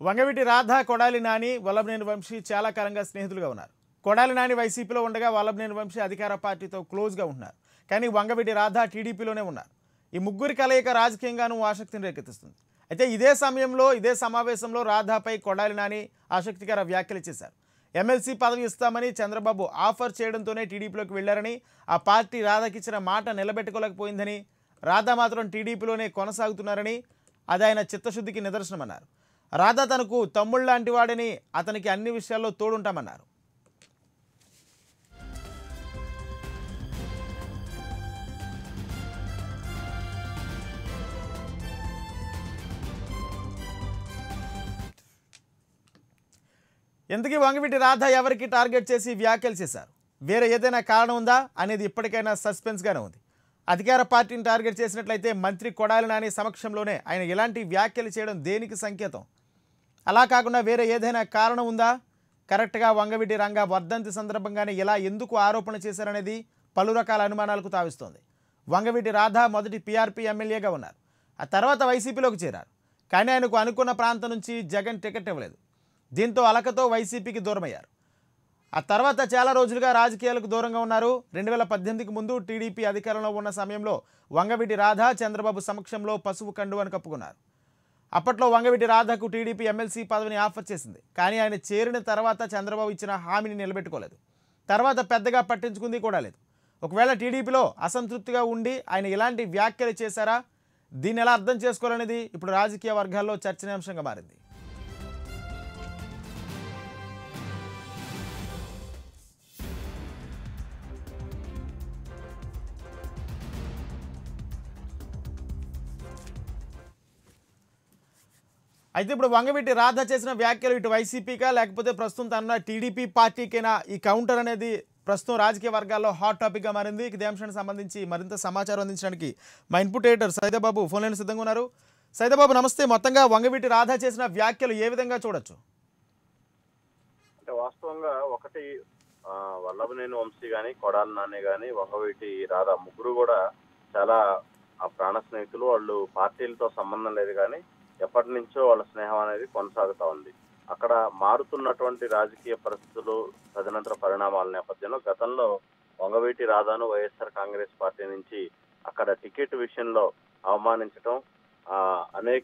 వంగవీటి రాధ కొడాలి నాని వల్లభనేని వంశీ చాలా కాలంగా స్నేహితులుగా ఉన్నారు కొడాలి నాని వైసీపీలో ఉండగా వల్లభనేని వంశీ అధికార పార్టీతో క్లోజ్గా ఉంటున్నారు కానీ వంగవీటి రాధ టీడీపీలోనే ఉన్నారు ఈ ముగ్గురి కలయిక రాజకీయంగానూ ఆసక్తిని రేకెత్తిస్తుంది అయితే ఇదే సమయంలో ఇదే సమావేశంలో రాధాపై కొడాలి నాని ఆసక్తికర వ్యాఖ్యలు చేశారు ఎమ్మెల్సీ పదవి ఇస్తామని చంద్రబాబు ఆఫర్ చేయడంతోనే టీడీపీలోకి వెళ్లారని ఆ పార్టీ రాధాకిచ్చిన మాట నిలబెట్టుకోలేకపోయిందని రాధా మాత్రం టీడీపీలోనే కొనసాగుతున్నారని అది ఆయన చిత్తశుద్ధికి నిదర్శనమన్నారు రాధా తనకు తమ్ముళ్ళ లాంటి వాడని అతనికి అన్ని విషయాల్లో తోడుంటామన్నారు ఎందుకు వంగవీటి రాధ ఎవరికి టార్గెట్ చేసి వ్యాఖ్యలు చేశారు వేరే ఏదైనా కారణం ఉందా అనేది ఇప్పటికైనా సస్పెన్స్గానే ఉంది అధికార పార్టీని టార్గెట్ చేసినట్లయితే మంత్రి కొడాలి నాని సమక్షంలోనే ఆయన ఇలాంటి వ్యాఖ్యలు చేయడం దేనికి సంకేతం అలా కాకుండా వేరే ఏదైనా కారణం ఉందా కరెక్ట్గా వంగవీటి రంగ వర్ధంతి సందర్భంగానే ఇలా ఎందుకు ఆరోపణ చేశారనేది పలు రకాల అనుమానాలకు తావిస్తోంది వంగవీటి రాధ మొదటి పీఆర్పీ ఎమ్మెల్యేగా ఉన్నారు ఆ తర్వాత వైసీపీలోకి చేరారు కానీ ఆయనకు అనుకున్న ప్రాంతం నుంచి జగన్ టికెట్ ఇవ్వలేదు దీంతో అలకతో వైసీపీకి దూరమయ్యారు ఆ తర్వాత చాలా రోజులుగా రాజకీయాలకు దూరంగా ఉన్నారు రెండు వేల పద్దెనిమిదికి ముందు టీడీపీ అధికారంలో ఉన్న సమయంలో వంగవీటి రాధ చంద్రబాబు సమక్షంలో పసుపు కండువని కప్పుకున్నారు అప్పట్లో వంగవీటి రాధకు టీడీపీ ఎమ్మెల్సీ పదవిని ఆఫర్ చేసింది కానీ ఆయన చేరిన తర్వాత చంద్రబాబు ఇచ్చిన హామీని నిలబెట్టుకోలేదు తర్వాత పెద్దగా పట్టించుకుంది కూడా లేదు ఒకవేళ టీడీపీలో అసంతృప్తిగా ఉండి ఆయన ఇలాంటి వ్యాఖ్యలు చేశారా దీన్ని ఎలా అర్థం చేసుకోవాలనేది ఇప్పుడు రాజకీయ వర్గాల్లో చర్చనీయాంశంగా మారింది అయితే ఇప్పుడు వంగవీటి రాధ చేసిన వ్యాఖ్యలు ఇటు వైసీపీకా లేకపోతే ప్రస్తుతం తన టీడీపీ పార్టీకైనా ఈ కౌంటర్ అనేది ప్రస్తుతం రాజకీయ వర్గాల్లో హాట్ టాపిక్గా మారింది ఇదే అంశానికి సంబంధించి మరింత సమాచారం అందించడానికి మా input editor Saidababu phone line సిద్ధంగా ఉన్నారు సైదాబాబు నమస్తే మొత్తంగా వంగవీటి రాధ చేసిన వ్యాఖ్యలు ఏ విధంగా చూడొచ్చు అంటే వాస్తవంగా ఒకటి ఆ, వల్లభనేని వంశీ గాని కొడాలి నాని గాని వంగవీటి రాధా ముగ్గురు కూడా చాలా ఆ ప్రాణ స్నేహితులు వాళ్ళు పార్టీలతో సంబంధం లేదు కానీ ఎప్పటి నుంచో వాళ్ళ స్నేహం అనేది కొనసాగుతా ఉంది అక్కడ మారుతున్నటువంటి రాజకీయ పరిస్థితులు తదనంతర పరిణామాల నేపథ్యంలో గతంలో వంగవీటి రాధాను వైఎస్ఆర్ కాంగ్రెస్ పార్టీ నుంచి అక్కడ టికెట్ విషయంలో అవమానించడం ఆ, అనేక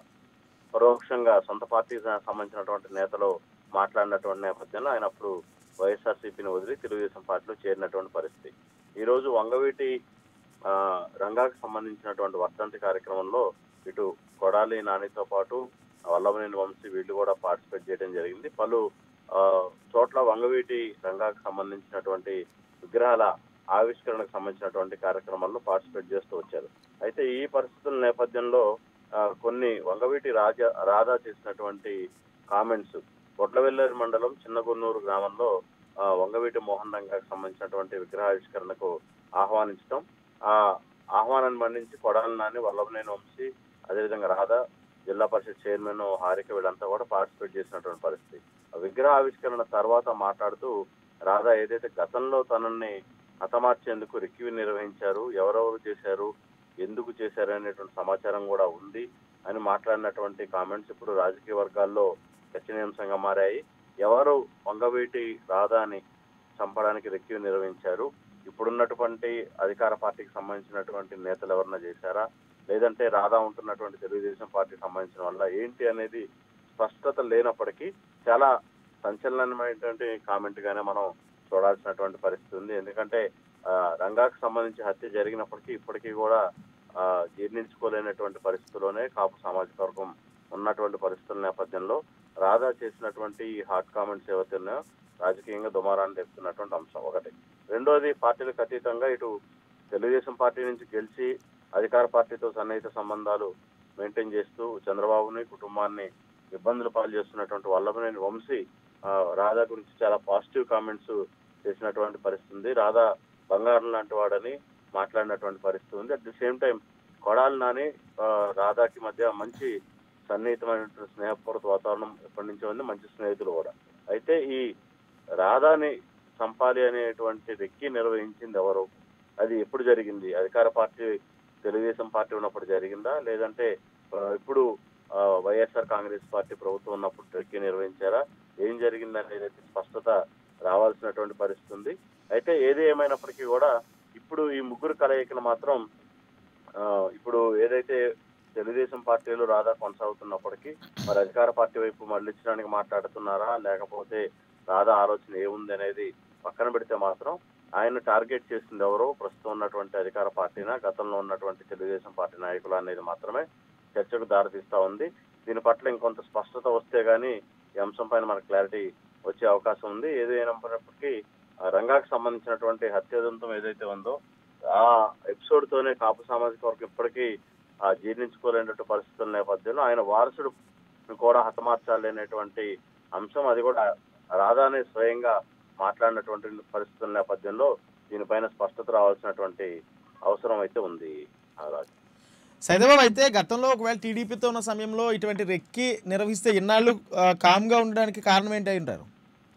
పరోక్షంగా సొంత పార్టీకి సంబంధించినటువంటి నేతలు మాట్లాడినటువంటి నేపథ్యంలో ఆయన అప్పుడు వైఎస్ఆర్సీపీని వదిలి తెలుగుదేశం పార్టీలో చేరినటువంటి పరిస్థితి ఈ రోజు వంగవీటి ఆ, రంగాకు సంబంధించినటువంటి వర్ధంతి కార్యక్రమంలో ఇటు కొడాలి నానితో పాటు వల్లభనేని వంశీ వీళ్ళు కూడా పార్టిసిపేట్ చేయడం జరిగింది పలు ఆ, చోట్ల వంగవీటి రంగాకు సంబంధించినటువంటి విగ్రహాల ఆవిష్కరణకు సంబంధించినటువంటి కార్యక్రమాల్లో పార్టిసిపేట్ చేస్తూ వచ్చారు అయితే ఈ పరిస్థితుల నేపథ్యంలో ఆ, కొన్ని వంగవీటి రాజా రాధా చేసినటువంటి కామెంట్స్ బొట్లవెల్లేరు మండలం చిన్నగున్నూరు గ్రామంలో ఆ, వంగవీటి మోహన్ రంగాకు సంబంధించినటువంటి విగ్రహావిష్కరణకు ఆహ్వానించడం ఆ ఆహ్వానాన్ని మన్నించి కొడాలి నాని వల్లభనేని వంశీ అదేవిధంగా రాధా జిల్లా పరిషత్ చైర్మన్ హారిక వీళ్ళంతా కూడా పార్టిసిపేట్ చేసినటువంటి పరిస్థితి ఆ విగ్రహ ఆవిష్కరణ తర్వాత మాట్లాడుతూ రాధా ఏదైతే గతంలో తనని హతమార్చేందుకు రిక్యూ నిర్వహించారు ఎవరెవరు చేశారు ఎందుకు చేశారు అనేటువంటి సమాచారం కూడా ఉంది అని మాట్లాడినటువంటి కామెంట్స్ ఇప్పుడు రాజకీయ వర్గాల్లో చర్చనీయాంశంగా మారాయి ఎవరు వంగవీటి రాధాని చంపడానికి రెక్యూ నిర్వహించారు ఇప్పుడున్నటువంటి అధికార పార్టీకి సంబంధించినటువంటి నేతలు ఎవరన్నా చేశారా లేదంటే రాధా ఉంటున్నటువంటి తెలుగుదేశం పార్టీకి సంబంధించిన వల్ల ఏంటి అనేది స్పష్టత లేనప్పటికీ చాలా సంచలనమైనటువంటి కామెంట్ గానే మనం చూడాల్సినటువంటి పరిస్థితి ఉంది ఎందుకంటే ఆ, రంగాకు సంబంధించి హత్య జరిగినప్పటికీ ఇప్పటికీ కూడా ఆ, జీర్ణించుకోలేనటువంటి పరిస్థితుల్లోనే కాపు సామాజిక వర్గం ఉన్నటువంటి పరిస్థితుల నేపథ్యంలో రాధా చేసినటువంటి ఈ హాట్ కామెంట్స్ ఏవైతే ఉన్నాయో రాజకీయంగా దుమారాన్ని తెస్తున్నటువంటి అంశం ఒకటి రెండోది పార్టీలకు అతీతంగా ఇటు తెలుగుదేశం పార్టీ నుంచి గెలిచి అధికార పార్టీతో సన్నిహిత సంబంధాలు మెయింటైన్ చేస్తూ చంద్రబాబుని కుటుంబాన్ని ఇబ్బందులు పాలు చేస్తున్నటువంటి వల్లభనేని వంశీ ఆ, రాధా గురించి చాలా పాజిటివ్ కామెంట్స్ చేసినటువంటి పరిస్థితి ఉంది రాధా బంగారం లాంటి వాడని మాట్లాడినటువంటి పరిస్థితి ఉంది at the same time Kodali Nani ఆ, రాధాకి మధ్య మంచి సన్నిహితమైనటువంటి స్నేహపూర్వక వాతావరణం ఎప్పటి నుంచో ఉంది మంచి స్నేహితులు కూడా అయితే ఈ రాధాని చంపాలి అనేటువంటి రెక్కి నిర్వహించింది ఎవరు అది ఎప్పుడు జరిగింది అధికార పార్టీ తెలుగుదేశం పార్టీ ఉన్నప్పుడు జరిగిందా లేదంటే ఆ, ఇప్పుడు ఆ, వైఎస్ఆర్ కాంగ్రెస్ పార్టీ ప్రభుత్వం ఉన్నప్పుడు ట్రెక్కి నిర్వహించారా ఏం జరిగిందని ఏదైతే స్పష్టత రావాల్సినటువంటి పరిస్థితి ఉంది అయితే ఏది ఏమైనప్పటికీ కూడా ఇప్పుడు ఈ ముగ్గురు కలయికను మాత్రం ఆ, ఇప్పుడు ఏదైతే తెలుగుదేశం పార్టీలు రాధా కొనసాగుతున్నప్పటికీ మరి అధికార పార్టీ వైపు మళ్ళించడానికి మాట్లాడుతున్నారా లేకపోతే రాధా ఆలోచన ఏముంది అనేది పక్కన పెడితే మాత్రం ఆయన టార్గెట్ చేసింది ఎవరో ప్రస్తుతం ఉన్నటువంటి అధికార పార్టీనా గతంలో ఉన్నటువంటి తెలుగుదేశం పార్టీ నాయకులు అనేది మాత్రమే చర్చకు దారితీస్తా ఉంది దీని పట్ల ఇంకొంత స్పష్టత వస్తే గానీ ఈ అంశం పైన మనకు క్లారిటీ వచ్చే అవకాశం ఉంది ఏదైనప్పటికీ ఆ రంగాకు సంబంధించినటువంటి హత్యదంతం ఏదైతే ఉందో ఆ ఎపిసోడ్ తోనే కాపు సామాజిక వర్గం ఇప్పటికీ ఆ జీర్ణించుకోలేనటువంటి పరిస్థితుల నేపథ్యంలో ఆయన వారసుడు కూడా హతమార్చాలి అనేటువంటి అంశం అది కూడా రాధానే స్వయంగా మాట్లాడినటువంటి పరిస్థితుల నేపథ్యంలో దీనిపైన స్పష్టత రావాల్సినటువంటి అవసరం అయితే ఉంది ఆ రాజు సైదాబాబు అయితే గతంలో ఒకవేళ టీడీపీతో ఉన్న సమయంలో ఇటువంటి రెక్కి నిర్వహిస్తే ఇన్నాళ్ళు ఆ, కామ్గా ఉండడానికి కారణం ఏంటి అయి ఉంటారు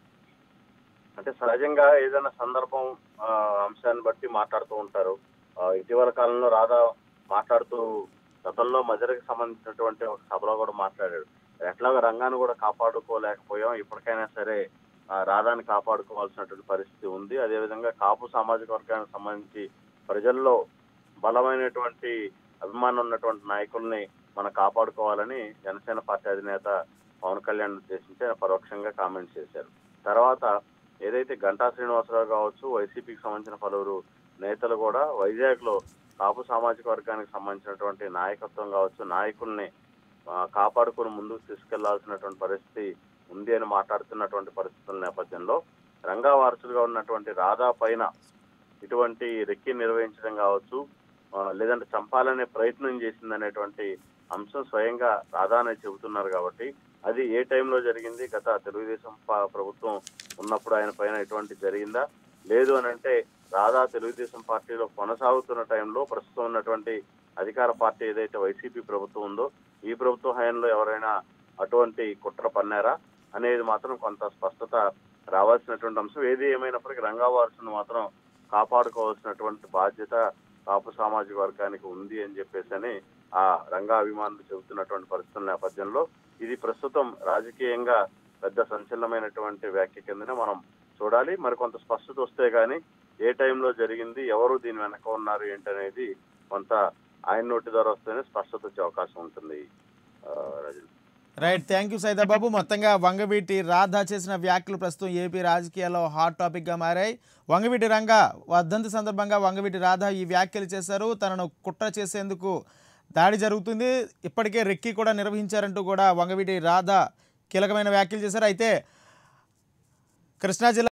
అంటే సహజంగా ఏదైనా సందర్భం ఆ, అంశాన్ని బట్టి మాట్లాడుతూ ఉంటారు ఆ, ఇటీవల కాలంలో రాధా మాట్లాడుతూ గతంలో మజరకు సంబంధించినటువంటి ఒక సభలో కూడా మాట్లాడాడు ఎట్లాగో రంగాన్ని కూడా కాపాడుకోలేకపోయాం ఇప్పటికైనా సరే ఆ, రాధాని కాపాడుకోవాల్సినటువంటి పరిస్థితి ఉంది అదేవిధంగా కాపు సామాజిక వర్గానికి సంబంధించి ప్రజల్లో బలమైనటువంటి అభిమానం ఉన్నటువంటి నాయకుల్ని మనం కాపాడుకోవాలని జనసేన పార్టీ అధినేత పవన్ కళ్యాణ్ ఉద్దేశించి ఆయన పరోక్షంగా కామెంట్స్ చేశారు తర్వాత ఏదైతే గంటా శ్రీనివాసరావు కావచ్చు వైసీపీకి సంబంధించిన పలువురు నేతలు కూడా వైజాగ్ లో కాపు సామాజిక వర్గానికి సంబంధించినటువంటి నాయకత్వం కావచ్చు నాయకుల్ని ఆ, కాపాడుకుని ముందుకు తీసుకెళ్లాల్సినటువంటి పరిస్థితి ఉంది అని మాట్లాడుతున్నటువంటి పరిస్థితుల నేపథ్యంలో రంగా వారసులుగా ఉన్నటువంటి రాధా పైన ఇటువంటి రెక్కి నిర్వహించడం కావచ్చు ఆ, లేదంటే చంపాలనే ప్రయత్నం చేసిందనేటువంటి అంశం స్వయంగా రాధానే చెబుతున్నారు కాబట్టి అది ఏ టైంలో జరిగింది గత తెలుగుదేశం ప- ప్రభుత్వం ఉన్నప్పుడు ఆయన పైన ఎటువంటి జరిగిందా లేదు అని అంటే రాధా తెలుగుదేశం పార్టీలో కొనసాగుతున్న టైంలో ప్రస్తుతం ఉన్నటువంటి అధికార పార్టీ ఏదైతే వైసీపీ ప్రభుత్వం ఉందో ఈ ప్రభుత్వ హయాంలో ఎవరైనా అటువంటి కుట్ర పన్నారా అనేది మాత్రం కొంత స్పష్టత రావాల్సినటువంటి అంశం ఏది ఏమైనప్పటికీ రంగా వారసును మాత్రం కాపాడుకోవాల్సినటువంటి బాధ్యత కాపు సామాజిక వర్గానికి ఉంది అని చెప్పేసి అని ఆ రంగా అభిమానులు చెబుతున్నటువంటి పరిస్థితుల నేపథ్యంలో ఇది ప్రస్తుతం రాజకీయంగా పెద్ద సంచలనమైనటువంటి వ్యాఖ్య కిందనే మనం చూడాలి మరి కొంత స్పష్టత వస్తే గానీ ఏ టైంలో జరిగింది ఎవరు దీని వెనక ఉన్నారు ఏంటనేది కొంత ఆయన నోటి ద్వారా వస్తేనే స్పష్టత వచ్చే అవకాశం ఉంటుంది ఆ, Rajani right thank you Saidababu మొత్తంగా వంగవీటి రాధా చేసిన వ్యాఖ్యలు ప్రస్తుతం ఏపీ రాజకీయాల్లో హాట్ టాపిక్గా మారాయి వంగవీటి రంగా వర్ధంతి సందర్భంగా వంగవీటి రాధా ఈ వ్యాఖ్యలు చేశారు తనను కుట్ర చేసేందుకు దాడి జరుగుతుంది ఇప్పటికే రెక్కి కూడా నిర్వహించారంటూ కూడా వంగవీటి రాధా కీలకమైన వ్యాఖ్యలు చేశారు అయితే కృష్ణా జిల్లా